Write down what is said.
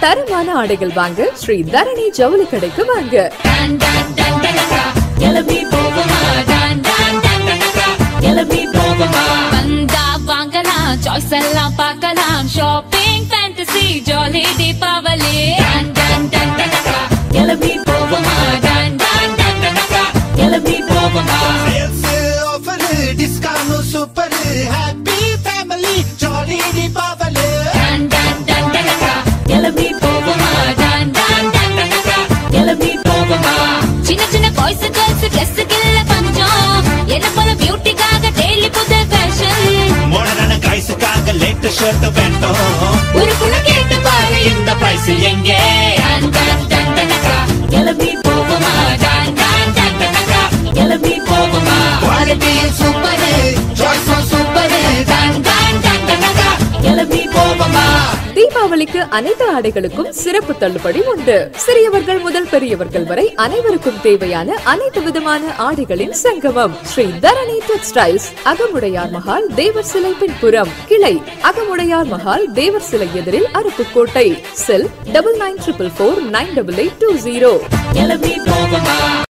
தரமான ஆடைகள் வாங்க ஸ்ரீ தரணி ஜவுளி கடைக்கு வாங்க டான் டான் டான் டனக்கா கிளம்பி போவோமா டான் டான் டான் டனக்கா கிளம்பி போவோமா வந்தா வாங்கலாம் சாய்ஸ் எல்லாம் பார்க்கலாம் ஷாப்பிங் ஃபேண்டசி ஜாலி தீபாவளி டான் டான் டான் டனக்கா கிளம்பி போவோமா டான் டான் டான் டனக்கா கிளம்பி போவோமா sales offer discount super happy family jolly Deepavali டான் டான் டான் டனக்கா கிளம்பி போவோமா டான் டான் டான் டனக்கா கிளம்பி போவோமா சின்ன சின்ன பாய்ஸ் கேர்ள்ஸ் ட்ரெஸ்ஸுக்கு இல்ல பஞ்சம் என்ன போல பியூட்டிக்காக டெய்லி புது ஃபேஷன் மாடர்னான கைஸுக்காக லேட் ஷர்ட் வேண்டும் ஒரு புண்ணு கேட்டு பாரு இந்த பிரைஸ் எங்கே டான் டான் டான் டனக்கா கிளம்பி போவோமா டான் டான் டான் டனக்கா கிளம்பி போவோமா குவாலிட்டி சூப்பர் சாய்ஸ் சூப்பர் டான் டான் டான் டனக்கா கிளம்பி போவோமா தீபாவளிக்கு அனைத்து ஆடைகளுக்கும் சிறப்பு தள்ளுபடி உண்டு சிறியவர்கள் முதல் பெரியவர்கள் வரை அனைவருக்கும் தேவையான அனைத்து விதமான ஆடைகளின் சங்கமம் ஸ்ரீ தரணி டெக்ஸ்டைல்ஸ் அகமுடையார் மஹால் தேவர் சிலை பின்புறம் கிளை அகமுடையார் மஹால் தேவர் சிலை எதிரில் Aruppukottai cell double nine triple four nine double eight two zero கிளம்பி போவோமா